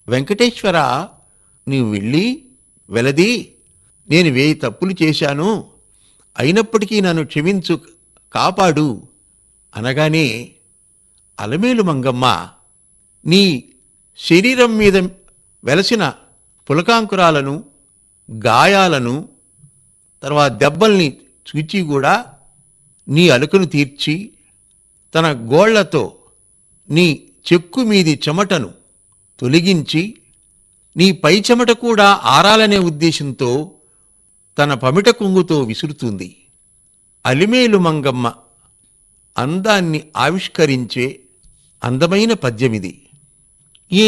వెంకటేశ్వర నీవు వెళ్ళి వెలది నేను వేయి తప్పులు చేశాను అయినప్పటికీ నన్ను క్షమించు కాపాడు అనగానే అలమేలు మంగమ్మ నీ శరీరం మీద వెలసిన పులకాంకురాలను గాయాలను తర్వాత దెబ్బల్ని చూచి కూడా నీ అలుకను తీర్చి తన గోళ్లతో నీ చెక్కు మీది చెమటను తొలగించి నీ పై చెమట కూడా ఆరాలనే ఉద్దేశంతో తన పమిట కొంగుతో విసురుతుంది అలిమేలు మంగమ్మ అందాన్ని ఆవిష్కరించే అందమైన పద్యమిది